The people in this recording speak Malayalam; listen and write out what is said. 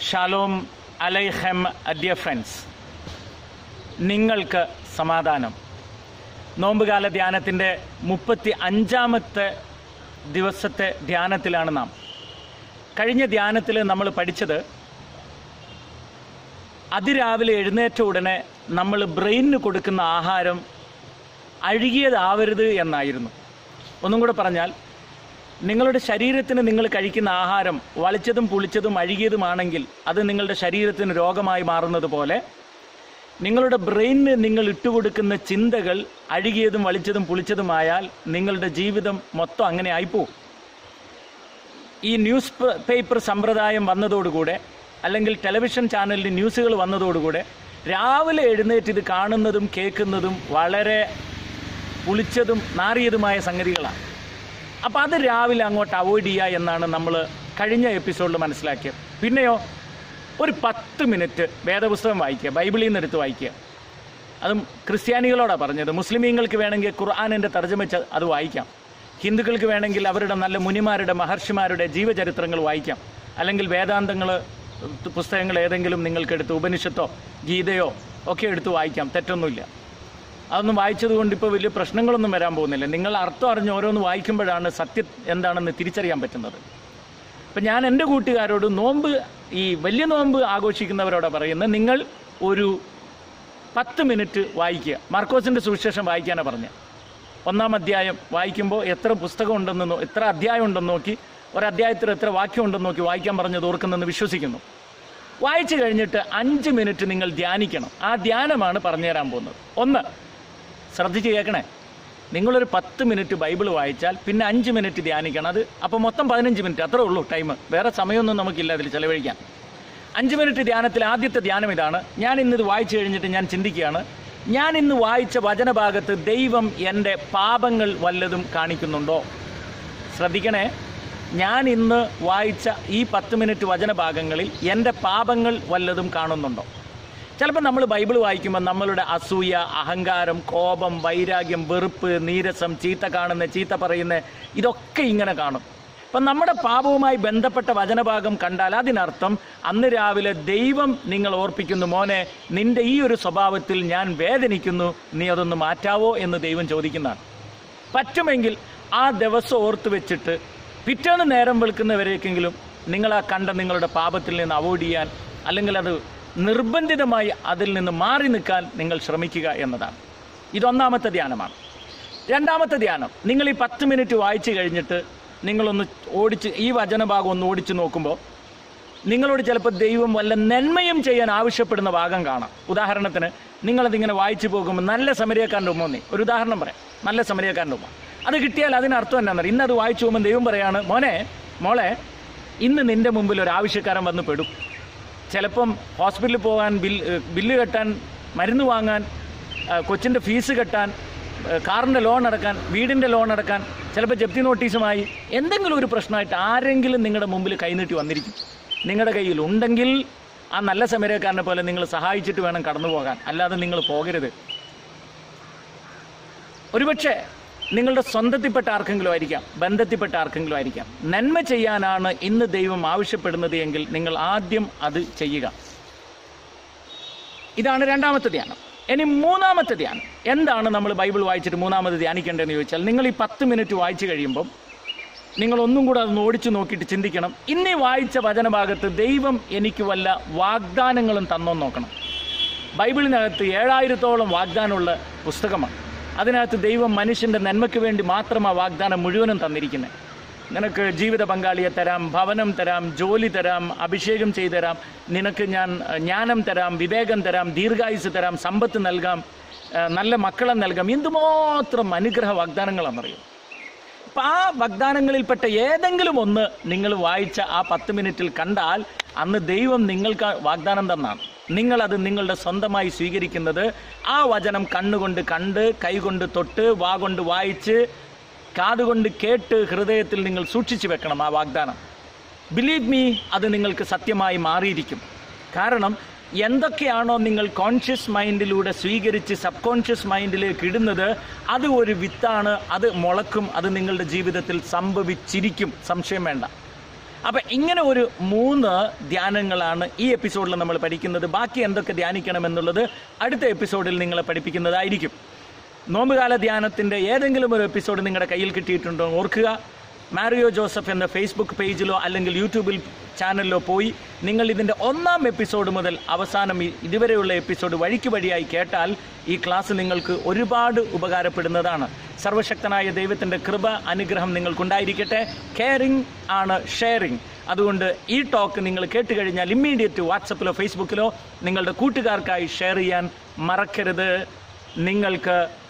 ഷാലോം അലൈഹം ഡിയർ ഫ്രണ്ട്സ് നിങ്ങൾക്ക് സമാധാനം നോമ്പുകാല ധ്യാനത്തിൻ്റെ മുപ്പത്തി അഞ്ചാമത്തെ ദിവസത്തെ ധ്യാനത്തിലാണ് നാം കഴിഞ്ഞ ധ്യാനത്തിൽ നമ്മൾ പഠിച്ചത് അതിരാവിലെ എഴുന്നേറ്റ ഉടനെ നമ്മൾ ബ്രെയിനിന് കൊടുക്കുന്ന ആഹാരം അഴുകിയതാവരുത് എന്നായിരുന്നു ഒന്നും കൂടെ പറഞ്ഞാൽ നിങ്ങളുടെ ശരീരത്തിന് നിങ്ങൾ കഴിക്കുന്ന ആഹാരം വളിച്ചതും പുളിച്ചതും അഴുകിയതുമാണെങ്കിൽ അത് നിങ്ങളുടെ ശരീരത്തിന് രോഗമായി മാറുന്നത് പോലെ നിങ്ങളുടെ ബ്രെയിനിന് നിങ്ങൾ ഇട്ടുകൊടുക്കുന്ന ചിന്തകൾ അഴുകിയതും വളിച്ചതും പുളിച്ചതുമായാൽ നിങ്ങളുടെ ജീവിതം മൊത്തം അങ്ങനെ ആയിപ്പോവും ഈ ന്യൂസ് പ- പേപ്പർ സമ്പ്രദായം വന്നതോടുകൂടെ അല്ലെങ്കിൽ ടെലിവിഷൻ ചാനലിൽ ന്യൂസുകൾ വന്നതോടുകൂടെ രാവിലെ എഴുന്നേറ്റ് ഇത് കാണുന്നതും കേൾക്കുന്നതും വളരെ പുളിച്ചതും നാറിയതുമായ സംഗതികളാണ് അപ്പോൾ അത് രാവിലെ അങ്ങോട്ട് അവോയ്ഡ് ചെയ്യുക എന്നാണ് നമ്മൾ കഴിഞ്ഞ എപ്പിസോഡിൽ മനസ്സിലാക്കിയത് പിന്നെയോ ഒരു പത്ത് മിനിറ്റ് വേദപുസ്തകം വായിക്കുക ബൈബിളിൽ നിന്ന് എടുത്ത് വായിക്കുക അതും ക്രിസ്ത്യാനികളോടാണ് പറഞ്ഞത് മുസ്ലിമീങ്ങൾക്ക് വേണമെങ്കിൽ ഖുർആാനിൻ്റെ തർജ്ജമ വെച്ച് അത് വായിക്കാം ഹിന്ദുക്കൾക്ക് വേണമെങ്കിൽ അവരുടെ നല്ല മുനിമാരുടെ മഹർഷിമാരുടെ ജീവചരിത്രങ്ങൾ വായിക്കാം അല്ലെങ്കിൽ വേദാന്തങ്ങൾ പുസ്തകങ്ങൾ ഏതെങ്കിലും നിങ്ങൾക്ക് എടുത്ത് ഉപനിഷത്തോ ഗീതയോ ഒക്കെ എടുത്ത് വായിക്കാം തെറ്റൊന്നുമില്ല അതൊന്നും വായിച്ചത് കൊണ്ട് ഇപ്പോൾ വലിയ പ്രശ്നങ്ങളൊന്നും വരാൻ പോകുന്നില്ല നിങ്ങൾ അർത്ഥം അറിഞ്ഞ് ഓരോന്ന് വായിക്കുമ്പോഴാണ് സത്യം എന്താണെന്ന് തിരിച്ചറിയാൻ പറ്റുന്നത് അപ്പം ഞാൻ എൻ്റെ കൂട്ടുകാരോട് നോമ്പ് ഈ വലിയ നോമ്പ് ആഘോഷിക്കുന്നവരോടാണ് പറയുന്നത് നിങ്ങൾ ഒരു പത്ത് മിനിറ്റ് വായിക്കുക മാർക്കോസിൻ്റെ സുവിശേഷം വായിക്കാനാണ് പറഞ്ഞത് ഒന്നാം അധ്യായം വായിക്കുമ്പോൾ എത്ര പുസ്തകം ഉണ്ടെന്ന് നോ- എത്ര അധ്യായം ഉണ്ടെന്ന് നോക്കി ഒരധ്യായത്തിൽ എത്ര വാക്യം ഉണ്ടെന്ന് നോക്കി വായിക്കാൻ പറഞ്ഞത് ഓർക്കുന്നെന്ന് വിശ്വസിക്കുന്നു വായിച്ചു കഴിഞ്ഞിട്ട് അഞ്ച് മിനിറ്റ് നിങ്ങൾ ധ്യാനിക്കണം ആ ധ്യാനമാണ് പറഞ്ഞുതരാൻ പോകുന്നത് ഒന്ന് ശ്രദ്ധിച്ച് കേൾക്കണേ നിങ്ങളൊരു പത്ത് മിനിറ്റ് ബൈബിൾ വായിച്ചാൽ പിന്നെ അഞ്ച് മിനിറ്റ് ധ്യാനിക്കണം അത് അപ്പോൾ മൊത്തം പതിനഞ്ച് മിനിറ്റ് അത്രേ ഉള്ളൂ ടൈം വേറെ സമയമൊന്നും നമുക്കില്ല അതിൽ ചിലവഴിക്കാൻ അഞ്ച് മിനിറ്റ് ധ്യാനത്തിൽ ആദ്യത്തെ ധ്യാനം ഇതാണ് ഞാൻ ഇന്നിത് വായിച്ചു കഴിഞ്ഞിട്ട് ഞാൻ ചിന്തിക്കുകയാണ് ഞാൻ ഇന്ന് വായിച്ച വചനഭാഗത്ത് ദൈവം എൻ്റെ പാപങ്ങൾ വല്ലതും കാണിക്കുന്നുണ്ടോ ശ്രദ്ധിക്കണേ ഞാൻ ഇന്ന് വായിച്ച ഈ പത്ത് മിനിറ്റ് വചനഭാഗങ്ങളിൽ എൻ്റെ പാപങ്ങൾ വല്ലതും കാണുന്നുണ്ടോ ചിലപ്പോൾ നമ്മൾ ബൈബിൾ വായിക്കുമ്പോൾ നമ്മളുടെ അസൂയ അഹങ്കാരം കോപം വൈരാഗ്യം വെറുപ്പ് നീരസം ചീത്ത കാണുന്ന ചീത്ത പറയുന്ന ഇതൊക്കെ ഇങ്ങനെ കാണും അപ്പം നമ്മുടെ പാപവുമായി ബന്ധപ്പെട്ട വചനഭാഗം കണ്ടാൽ അതിനർത്ഥം അന്ന് രാവിലെ ദൈവം നിങ്ങൾ ഓർപ്പിക്കുന്നു മോനെ നിന്റെ ഈ ഒരു സ്വഭാവത്തിൽ ഞാൻ വേദനിക്കുന്നു നീ അതൊന്ന് മാറ്റാവോ എന്ന് ദൈവം ചോദിക്കുന്നതാണ് പറ്റുമെങ്കിൽ ആ ദിവസം ഓർത്ത് വെച്ചിട്ട് പിറ്റേന്ന് നേരം വെളുക്കുന്നവരേക്കെങ്കിലും നിങ്ങൾ ആ കണ്ട നിങ്ങളുടെ പാപത്തിൽ നിന്ന് അവോയ്ഡ് ചെയ്യാൻ അല്ലെങ്കിൽ അത് നിർബന്ധിതമായി അതിൽ നിന്ന് മാറി നിൽക്കാൻ നിങ്ങൾ ശ്രമിക്കുക എന്നതാണ് ഇതൊന്നാമത്തെ ധ്യാനമാണ് രണ്ടാമത്തെ ധ്യാനം നിങ്ങൾ ഈ പത്ത് മിനിറ്റ് വായിച്ചു കഴിഞ്ഞിട്ട് നിങ്ങളൊന്ന് ഓടിച്ച് ഈ വചനഭാഗം ഒന്ന് ഓടിച്ചു നോക്കുമ്പോൾ നിങ്ങളോട് ചിലപ്പോൾ ദൈവം വല്ല നന്മയും ചെയ്യാൻ ആവശ്യപ്പെടുന്ന ഭാഗം കാണാം ഉദാഹരണത്തിന് നിങ്ങളതിങ്ങനെ വായിച്ചു പോകുമ്പോൾ നല്ല സമരിയക്കാരൻ്റെ ഉമ്മ ഒന്നേ ഒരു ഉദാഹരണം പറയാം നല്ല സമരിയക്കാരൻ്റെ ഉമ്മ അത് കിട്ടിയാൽ അതിനർത്ഥം എന്താണെന്നറിയാം ഇന്നത് വായിച്ചു പോകുമ്പോൾ ദൈവം പറയാണ് മോനെ മോളെ ഇന്ന് നിന്റെ മുമ്പിൽ ഒരു ആവശ്യക്കാരൻ വന്ന് പെടും ചിലപ്പം ഹോസ്പിറ്റലിൽ പോകാൻ ബിൽ ഏഹ് ബില്ല് കെട്ടാൻ മരുന്ന് വാങ്ങാൻ ഏഹ് കൊച്ചിൻ്റെ ഫീസ് കെട്ടാൻ ഏഹ് കാറിൻ്റെ ലോൺ അടക്കാൻ വീടിൻ്റെ ലോൺ അടക്കാൻ ചിലപ്പോൾ ജപ്തി നോട്ടീസുമായി എന്തെങ്കിലും ഒരു പ്രശ്നമായിട്ട് ആരെങ്കിലും നിങ്ങളുടെ മുമ്പിൽ കൈനീട്ടി വന്നിരിക്കും നിങ്ങളുടെ കയ്യിൽ ഉണ്ടെങ്കിൽ ആ നല്ല സമരക്കാരനെ പോലെ നിങ്ങൾ സഹായിച്ചിട്ട് വേണം കടന്നു പോകാൻ അല്ലാതെ നിങ്ങൾ പോകരുത് ഒരുപക്ഷെ നിങ്ങളുടെ സ്വന്തത്തിൽപ്പെട്ട ആർക്കെങ്കിലും ആയിരിക്കാം ബന്ധത്തിൽപ്പെട്ട ആർക്കെങ്കിലും ആയിരിക്കാം നന്മ ചെയ്യാനാണ് ഇന്ന് ദൈവം ആവശ്യപ്പെടുന്നത് എങ്കിൽ നിങ്ങൾ ആദ്യം അത് ചെയ്യുക ഇതാണ് രണ്ടാമത്തെ ധ്യാനം ഇനി മൂന്നാമത്തെ ധ്യാനം എന്താണ് നമ്മൾ ബൈബിൾ വായിച്ചിട്ട് മൂന്നാമത് ധ്യാനിക്കേണ്ടതെന്ന് ചോദിച്ചാൽ നിങ്ങൾ ഈ പത്ത് മിനിറ്റ് വായിച്ചു കഴിയുമ്പം നിങ്ങൾ ഒന്നും കൂടെ അതൊന്ന് ഓടിച്ചു നോക്കിയിട്ട് ചിന്തിക്കണം ഇന്നീ വായിച്ച വചനഭാഗത്ത് ദൈവം എനിക്ക് വല്ല വാഗ്ദാനങ്ങളും തന്നോന്ന് നോക്കണം ബൈബിളിനകത്ത് ഏഴായിരത്തോളം വാഗ്ദാനമുള്ള പുസ്തകമാണ് അതിനകത്ത് ദൈവം മനുഷ്യൻ്റെ നന്മയ്ക്ക് വേണ്ടി മാത്രം ആ വാഗ്ദാനം മുഴുവനും തന്നിരിക്കുന്നത് നിനക്ക് ജീവിത പങ്കാളിയെ തരാം ഭവനം തരാം ജോലി തരാം അഭിഷേകം ചെയ്തു തരാം നിനക്ക് ഞാൻ അഹ്, ജ്ഞാനം തരാം വിവേകം തരാം ദീർഘായുസ് തരാം സമ്പത്ത് നൽകാം അഹ്, നല്ല മക്കളെ നൽകാം എന്തുമാത്രം അനുഗ്രഹ വാഗ്ദാനങ്ങളാണെന്നറിയും അപ്പം ആ വാഗ്ദാനങ്ങളിൽപ്പെട്ട ഏതെങ്കിലും ഒന്ന് നിങ്ങൾ വായിച്ച ആ പത്ത് മിനിറ്റിൽ കണ്ടാൽ അന്ന് ദൈവം നിങ്ങൾക്ക് വാഗ്ദാനം തന്നാണ് നിങ്ങളത് നിങ്ങളുടെ സ്വന്തമായി സ്വീകരിക്കുന്നത് ആ വചനം കണ്ണുകൊണ്ട് കണ്ട് കൈകൊണ്ട് തൊട്ട് വാ കൊണ്ട് വായിച്ച് കാതുകൊണ്ട് കേട്ട് ഹൃദയത്തിൽ നിങ്ങൾ സൂക്ഷിച്ചു വെക്കണം ആ വാഗ്ദാനം ബിലീവ് മീ അത് നിങ്ങൾക്ക് സത്യമായി മാറിയിരിക്കും കാരണം എന്തൊക്കെയാണോ നിങ്ങൾ കോൺഷ്യസ് മൈൻഡിലൂടെ സ്വീകരിച്ച് സബ് കോൺഷ്യസ് മൈൻഡിലേക്ക് ഇടുന്നത് അത് ഒരു വിത്താണ് അത് മുളക്കും അത് നിങ്ങളുടെ ജീവിതത്തിൽ സംഭവിച്ചിരിക്കും സംശയം വേണ്ട അപ്പം ഇങ്ങനെ ഒരു മൂന്ന് ധ്യാനങ്ങളാണ് ഈ എപ്പിസോഡിൽ നമ്മൾ പഠിക്കുന്നത് ബാക്കി എന്തൊക്കെ ധ്യാനിക്കണം എന്നുള്ളത് അടുത്ത എപ്പിസോഡിൽ നിങ്ങളെ പഠിപ്പിക്കുന്നതായിരിക്കും നോമ്പുകാല ധ്യാനത്തിൻ്റെ ഏതെങ്കിലും ഒരു എപ്പിസോഡ് നിങ്ങളുടെ കയ്യിൽ കിട്ടിയിട്ടുണ്ടോ ഓർക്കുക മാരിയോ ജോസഫ് എന്ന ഫേസ്ബുക്ക് പേജിലോ അല്ലെങ്കിൽ യൂട്യൂബിൽ ചാനലിലോ പോയി നിങ്ങൾ ഇതിൻ്റെ ഒന്നാം എപ്പിസോഡ് മുതൽ അവസാനം ഈ ഇതുവരെയുള്ള എപ്പിസോഡ് വഴിക്ക് വഴിയായി കേട്ടാൽ ഈ ക്ലാസ് നിങ്ങൾക്ക് ഒരുപാട് ഉപകാരപ്പെടുന്നതാണ് സർവശക്തനായ ദൈവത്തിൻ്റെ കൃപ അനുഗ്രഹം നിങ്ങൾക്കുണ്ടായിരിക്കട്ടെ കെയറിംഗ് ആണ് ഷെയറിംഗ് അതുകൊണ്ട് ഈ ടോക്ക് നിങ്ങൾ കേട്ട് കഴിഞ്ഞാൽ ഇമ്മീഡിയറ്റ് വാട്സപ്പിലോ ഫേസ്ബുക്കിലോ നിങ്ങളുടെ കൂട്ടുകാർക്കായി ഷെയർ ചെയ്യാൻ മറക്കരുത് നിങ്ങൾക്ക്